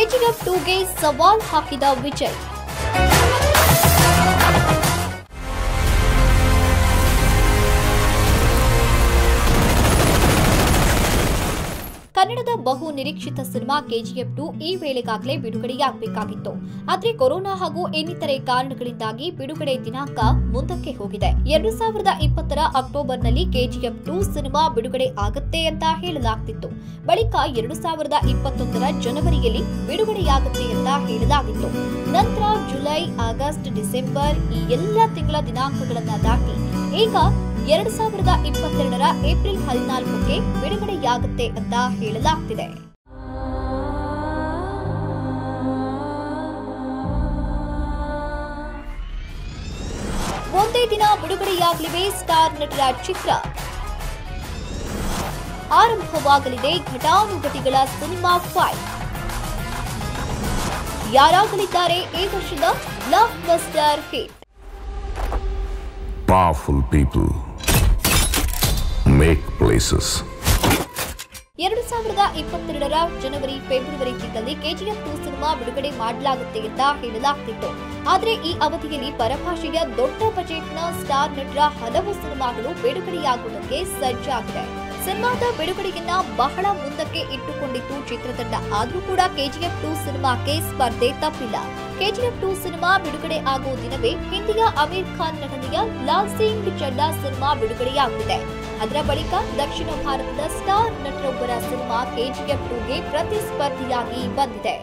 KGF ಟೂಗೆ ಸವಾಲ್ ಹಾಕಿದ ವಿಜಯ್ ಕನ್ನಡದ ಬಹು ನಿರೀಕ್ಷಿತ ಸಿನಿಮಾ ಕೆಜಿಎಫ್ ಟು ಈ ವೇಳೆಗಾಗಲೇ ಬಿಡುಗಡೆಯಾಗಬೇಕಾಗಿತ್ತು ಆದ್ರೆ ಕೊರೋನಾ ಹಾಗೂ ಇನ್ನಿತರೆ ಕಾರಣಗಳಿಂದಾಗಿ ಬಿಡುಗಡೆ ದಿನಾಂಕ ಮುಂದಕ್ಕೆ ಹೋಗಿದೆ ಎರಡು ಸಾವಿರದ ಇಪ್ಪತ್ತರ ಅಕ್ಟೋಬರ್ನಲ್ಲಿ ಕೆಜಿಎಫ್ ಟು ಸಿನಿಮಾ ಬಿಡುಗಡೆ ಆಗುತ್ತೆ ಅಂತ ಹೇಳಲಾಗ್ತಿತ್ತು ಬಳಿಕ ಎರಡು ಸಾವಿರದ ಇಪ್ಪತ್ತೊಂದರ ಜನವರಿಯಲ್ಲಿ ಬಿಡುಗಡೆಯಾಗುತ್ತೆ ಅಂತ ಹೇಳಲಾಗಿತ್ತು ನಂತರ ಜುಲೈ ಆಗಸ್ಟ್ ಡಿಸೆಂಬರ್ ಈ ಎಲ್ಲ ತಿಂಗಳ ದಿನಾಂಕಗಳನ್ನ ದಾಟಿ ಈಗ ಎರಡು ಸಾವಿರದ ಇಪ್ಪತ್ತೆರಡರ ಏಪ್ರಿಲ್ ಹದಿನಾಲ್ಕಕ್ಕೆ ಬಿಡುಗಡೆಯಾಗುತ್ತೆ ಅಂತ ಹೇಳಲಾಗ್ತಿದೆ ಒಂದೇ ದಿನ ಬಿಡುಗಡೆಯಾಗಲಿವೆ ಸ್ಟಾರ್ ನಟರ ಚಿತ್ರ ಆರಂಭವಾಗಲಿದೆ ಘಟಾನುಘಟಿಗಳ ಸಿನಿಮಾ ಫೈಟ್ ಯಾರಾಗಲಿದ್ದಾರೆ ಈ ವರ್ಷದ blockbuster hit Powerful people make places. ಎರಡು ಸಾವಿರದ ಇಪ್ಪತ್ತೆರಡರ ಜನವರಿ ಫೆಬ್ರವರಿ ತಿಂಗಳಲ್ಲಿ ಕೆಜಿಎಫ್ ಟು ಸಿನಿಮಾ ಬಿಡುಗಡೆ ಮಾಡಲಾಗುತ್ತೆ ಅಂತ ಹೇಳಲಾಗ್ತಿತ್ತು ಆದ್ರೆ ಈ ಅವಧಿಯಲ್ಲಿ ಪರಭಾಷೆಯ ದೊಡ್ಡ ಬಜೆಟ್ನ ಸ್ಟಾರ್ ನಟರ ಹಲವು ಸಿನಿಮಾಗಳು ಬಿಡುಗಡೆಯಾಗುವುದಕ್ಕೆ ಸಜ್ಜಾಗಿದೆ ಸಿನಿಮಾದ ಬಿಡುಗಡೆಯನ್ನ ಬಹಳ ಮುಂದಕ್ಕೆ ಇಟ್ಟುಕೊಂಡಿತ್ತು ಚಿತ್ರತಂಡ ಆದ್ರೂ ಕೂಡ ಕೆಜಿಎಫ್ ಟು ಸಿನಿಮಾಕ್ಕೆ ಸ್ಪರ್ಧೆ ತಪ್ಪಿಲ್ಲ ಕೆಜಿಎಫ್ ಟು ಸಿನಿಮಾ ಬಿಡುಗಡೆ ಆಗೋ ದಿನವೇ ಹಿಂದಿಯ ಅಮೀರ್ ಖಾನ್ ನಟನೆಯ ಲಾಲ್ ಸಿಂಗ್ ಚಡ್ಡಾ ಸಿನಿಮಾ ಬಿಡುಗಡೆಯಾಗಲಿದೆ ಅದರ ಬಳಿಕ ದಕ್ಷಿಣ ಭಾರತದ ಸ್ಟಾರ್ ನಟರೊಬ್ಬರ ಸಿನಿಮಾ ಕೆಜಿಎಫ್ ಟೂಗೆ ಪ್ರತಿಸ್ಪರ್ಧಿಯಾಗಿ ಬಂದಿದೆ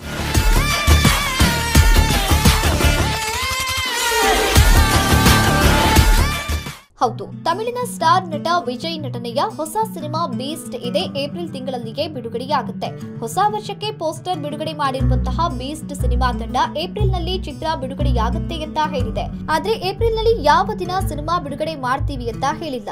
ಹೌದು ತಮಿಳಿನ ಸ್ಟಾರ್ ನಟ ವಿಜಯ್ ನಟನೆಯ ಹೊಸ ಸಿನಿಮಾ ಬೀಸ್ಟ್ ಇದೇ ಏಪ್ರಿಲ್ ತಿಂಗಳಲ್ಲಿಯೇ ಬಿಡುಗಡೆಯಾಗುತ್ತೆ ಹೊಸ ವರ್ಷಕ್ಕೆ ಪೋಸ್ಟರ್ ಬಿಡುಗಡೆ ಮಾಡಿರುವಂತಹ ಬೀಸ್ಟ್ ಸಿನಿಮಾ ತಂಡ ಏಪ್ರಿಲ್ನಲ್ಲಿ ಚಿತ್ರ ಬಿಡುಗಡೆಯಾಗುತ್ತೆ ಅಂತ ಹೇಳಿದೆ ಆದ್ರೆ ಏಪ್ರಿಲ್ನಲ್ಲಿ ಯಾವ ದಿನ ಸಿನಿಮಾ ಬಿಡುಗಡೆ ಮಾಡ್ತೀವಿ ಅಂತ ಹೇಳಿಲ್ಲ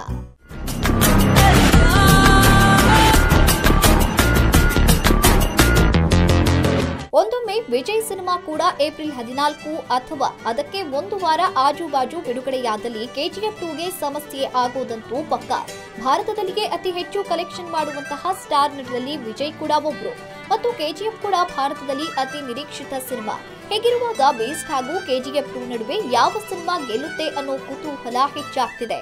ಒಂದೊಮ್ಮೆ ವಿಜಯ್ ಸಿನಿಮಾ ಕೂಡ ಏಪ್ರಿಲ್ ಹದಿನಾಲ್ಕು ಅಥವಾ ಅದಕ್ಕೆ ಒಂದು ವಾರ ಆಜುಬಾಜು ಬಿಡುಗಡೆಯಾದಲ್ಲಿ ಕೆಜಿಎಫ್ ಟೂಗೆ ಸಮಸ್ಯೆ ಆಗೋದಂತೂ ಪಕ್ಕ ಭಾರತದಲ್ಲಿಯೇ ಅತಿ ಹೆಚ್ಚು ಕಲೆಕ್ಷನ್ ಮಾಡುವಂತಹ ಸ್ಟಾರ್ ನಟರಲ್ಲಿ ವಿಜಯ್ ಕೂಡ ಒಬ್ರು ಮತ್ತು ಕೆಜಿಎಫ್ ಕೂಡ ಭಾರತದಲ್ಲಿ ಅತಿ ನಿರೀಕ್ಷಿತ ಸಿನಿಮಾ ಹೇಗಿರುವಾಗ ಬೇಸ್ಟ್ ಹಾಗೂ ಕೆಜಿಎಫ್ ಟೂ ನಡುವೆ ಯಾವ ಸಿನಿಮಾ ಗೆಲ್ಲುತ್ತೆ ಅನ್ನೋ ಕುತೂಹಲ ಹೆಚ್ಚಾಗ್ತಿದೆ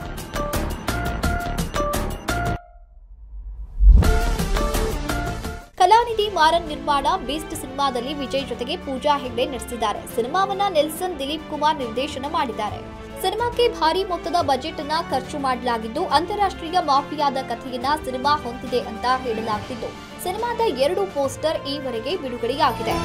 ಕಲಾನಿಧಿ ಮಾರನ್ ನಿರ್ಮಾಣ ಬೀಸ್ಟ್ ಸಿನಿಮಾದಲ್ಲಿ ವಿಜಯ್ ಜೊತೆಗೆ ಪೂಜಾ ಹೆಗ್ಡೆ ನಡೆಸಿದ್ದಾರೆ ಸಿನಿಮಾವನ್ನ ನೆಲ್ಸನ್ ದಿಲೀಪ್ ಕುಮಾರ್ ನಿರ್ದೇಶನ ಮಾಡಿದ್ದಾರೆ ಸಿನಿಮಾಕ್ಕೆ ಭಾರಿ ಮೊತ್ತದ ಬಜೆಟ್ ಅನ್ನ ಖರ್ಚು ಮಾಡಲಾಗಿದ್ದು ಅಂತಾರಾಷ್ಟ್ರೀಯ ಮಾಫಿಯಾದ ಕಥೆಯನ್ನ ಸಿನಿಮಾ ಹೊಂದಿದೆ ಅಂತ ಹೇಳಲಾಗ್ತಿದ್ದು ಸಿನಿಮಾದ ಎರಡು ಪೋಸ್ಟರ್ ಈವರೆಗೆ ಬಿಡುಗಡೆಯಾಗಿದೆ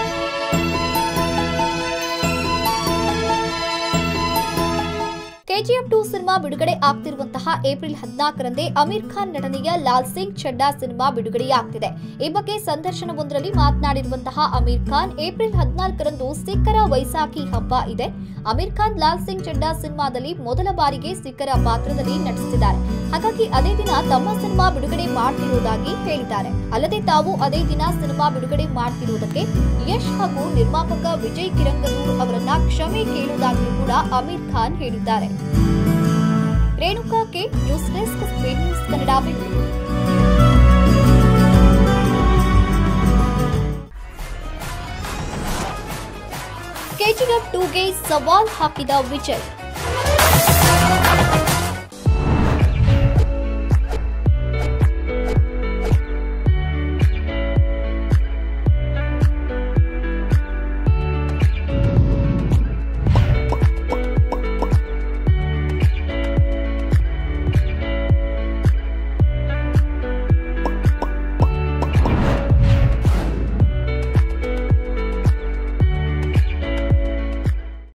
ಕೆಜಿಎಫ್ ಟು ಸಿನಿಮಾ ಬಿಡುಗಡೆ ಆಗ್ತಿರುವಂತಹ ಏಪ್ರಿಲ್ ಹದಿನಾಲ್ಕರಂದೇ ಅಮೀರ್ ಖಾನ್ ನಟನೆಯ ಲಾಲ್ ಸಿಂಗ್ ಚಡ್ಡಾ ಸಿನಿಮಾ ಬಿಡುಗಡೆಯಾಗ್ತಿದೆ ಈ ಬಗ್ಗೆ ಸಂದರ್ಶನವೊಂದರಲ್ಲಿ ಮಾತನಾಡಿರುವಂತಹ ಅಮೀರ್ ಖಾನ್ ಏಪ್ರಿಲ್ ಹದಿನಾಲ್ಕರಂದು ಸಿಖ್ಖರ ವೈಸಾಖಿ ಹಬ್ಬ ಇದೆ ಅಮೀರ್ ಖಾನ್ ಲಾಲ್ ಸಿಂಗ್ ಚಡ್ಡಾ ಸಿನಿಮಾದಲ್ಲಿ ಮೊದಲ ಬಾರಿಗೆ ಸಿಖ್ಖರ ಪಾತ್ರದಲ್ಲಿ ನಟಿಸಿದ್ದಾರೆ ಹಾಗಾಗಿ ಅದೇ ದಿನ ತಮ್ಮ ಸಿನಿಮಾ ಬಿಡುಗಡೆ ಮಾಡ್ತಿರುವುದಾಗಿ ಹೇಳಿದ್ದಾರೆ ಅಲ್ಲದೆ ತಾವು ಅದೇ ದಿನ ಸಿನಿಮಾ ಬಿಡುಗಡೆ ಮಾಡ್ತಿರುವುದಕ್ಕೆ ಯಶ್ ಹಾಗೂ ನಿರ್ಮಾಪಕ ವಿಜಯ್ ಕಿರಂಗದೂರ್ ಅವರನ್ನ ಕ್ಷಮೆ ಕೇಳುವುದಾಗಿಯೂ ಕೂಡ ಅಮೀರ್ ಖಾನ್ ಹೇಳಿದ್ದಾರೆ Renuka K news desk speed news Kannada Bengaluru KGF ಟೂಗೆ ಸವಾಲ್ ಹಾಕಿದ ವಿಜಯ್